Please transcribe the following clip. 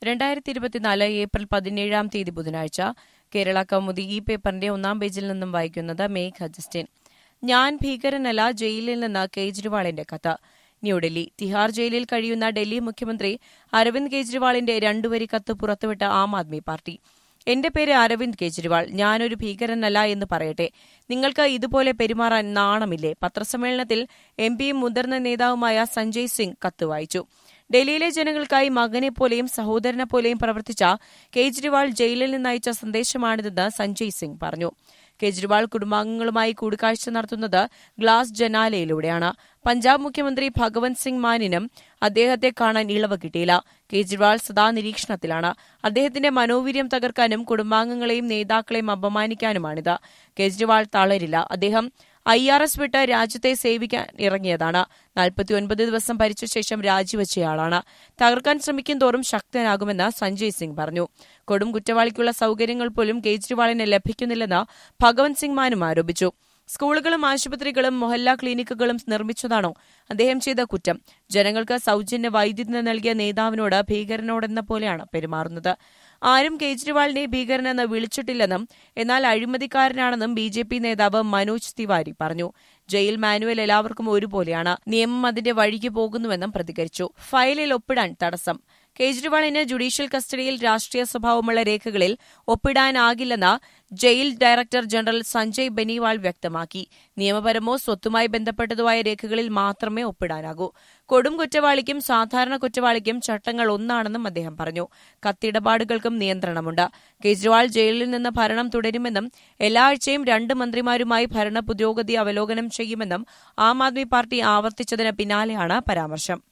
രണ്ടായിരത്തി ഇരുപത്തിനാല് ഏപ്രിൽ പതിനേഴാം തീയതി ബുധനാഴ്ച കേരള കൗമുദി ഈ പേപ്പറിന്റെ ഒന്നാം പേജിൽ നിന്നും വായിക്കുന്നത് മേഘ ജസ്റ്റിൻ ഞാൻ ഭീകരനല്ല ജയിലിൽ നിന്ന് കേജ്രിവാളിന്റെ കത്ത് ന്യൂഡൽഹി തിഹാർ ജയിലിൽ കഴിയുന്ന ഡൽഹി മുഖ്യമന്ത്രി അരവിന്ദ് കെജ്രിവാളിന്റെ രണ്ടുവരി കത്ത് പുറത്തുവിട്ട ആം ആദ്മി പാർട്ടി എന്റെ പേര് അരവിന്ദ് കെജ്രിവാൾ ഞാനൊരു ഭീകരനല്ല എന്ന് പറയട്ടെ നിങ്ങൾക്ക് ഇതുപോലെ പെരുമാറാൻ നാണമില്ലേ പത്രസമ്മേളനത്തിൽ എം പിയും മുതിർന്ന നേതാവുമായ സഞ്ജയ് സിംഗ് കത്ത് വായിച്ചു ഡൽഹിയിലെ ജനങ്ങൾക്കായി മകനെപ്പോലെയും സഹോദരനെപ്പോലെയും പ്രവർത്തിച്ച കേജ്രിവാൾ ജയിലിൽ നിന്ന് അയച്ച സന്ദേശമാണിതെന്ന് സഞ്ജയ് സിംഗ് പറഞ്ഞു കേജ്രിവാൾ കുടുംബാംഗങ്ങളുമായി കൂടിക്കാഴ്ച നടത്തുന്നത് ഗ്ലാസ് ജനാലയിലൂടെയാണ് പഞ്ചാബ് മുഖ്യമന്ത്രി ഭഗവന്ത് സിംഗ് മാനിനും അദ്ദേഹത്തെ കാണാൻ ഇളവ് കിട്ടിയില്ല കേജ്രിവാൾ സദാ നിരീക്ഷണത്തിലാണ് അദ്ദേഹത്തിന്റെ മനോവീര്യം തകർക്കാനും കുടുംബാംഗങ്ങളെയും നേതാക്കളെയും അപമാനിക്കാനുമാണിത് കേജ്രിവാൾ തളരില്ല അദ്ദേഹം ഐ ആർ എസ് വിട്ട് രാജ്യത്തെ സേവിക്കാൻ ഇറങ്ങിയതാണ് നാൽപ്പത്തിയൊൻപത് ദിവസം ഭരിച്ച ശേഷം രാജിവെച്ചയാളാണ് തകർക്കാൻ ശ്രമിക്കും തോറും ശക്തനാകുമെന്ന് സഞ്ജയ് സിംഗ് പറഞ്ഞു കൊടും കുറ്റവാളിക്കുള്ള സൌകര്യങ്ങൾ പോലും കേജ്രിവാളിന് ലഭിക്കുന്നില്ലെന്ന് ഭഗവന്ത് സിംഗ് മാനും ആരോപിച്ചു സ്കൂളുകളും ആശുപത്രികളും മൊഹല്ല ക്ലിനിക്കുകളും നിർമ്മിച്ചതാണോ അദ്ദേഹം ചെയ്ത കുറ്റം ജനങ്ങൾക്ക് സൌജന്യ വൈദ്യുതി നൽകിയ നേതാവിനോട് ഭീകരനോടെന്ന പോലെയാണ് പെരുമാറുന്നത് ആരും കേജ്രിവാളിനെ ഭീകരനെന്ന് വിളിച്ചിട്ടില്ലെന്നും എന്നാൽ അഴിമതിക്കാരനാണെന്നും ബി ജെ പി നേതാവ് മനോജ് തിവാരി പറഞ്ഞു ജയിൽ മാനുവൽ എല്ലാവർക്കും ഒരുപോലെയാണ് നിയമം അതിന്റെ വഴിക്ക് പോകുന്നുവെന്നും പ്രതികരിച്ചു ഫയലിൽ ഒപ്പിടാൻ തടസ്സം കേജ്രിവാളിന് ജുഡീഷ്യൽ കസ്റ്റഡിയിൽ രാഷ്ട്രീയ സ്വഭാവമുള്ള രേഖകളിൽ ഒപ്പിടാനാകില്ലെന്ന് jail director general Sanjay Beniwal വ്യക്തമാക്കി നിയമപരമോ സ്വത്തുമായി ബന്ധപ്പെട്ടതുമായ രേഖകളിൽ മാത്രമേ ഒപ്പിടാനാകൂ കൊടും കുറ്റവാളിക്കും സാധാരണ കുറ്റവാളിക്കും ചട്ടങ്ങൾ ഒന്നാണെന്നും അദ്ദേഹം പറഞ്ഞു കത്തിടപാടുകൾക്കും നിയന്ത്രണമുണ്ട് കേജ്രിവാൾ ജയിലിൽ നിന്ന് ഭരണം തുടരുമെന്നും എല്ലാ ആഴ്ചയും രണ്ട് മന്ത്രിമാരുമായി ഭരണ പുരോഗതി അവലോകനം ചെയ്യുമെന്നും ആം ആദ്മി പാർട്ടി ആവർത്തിച്ചതിന് പിന്നാലെയാണ് പരാമർശം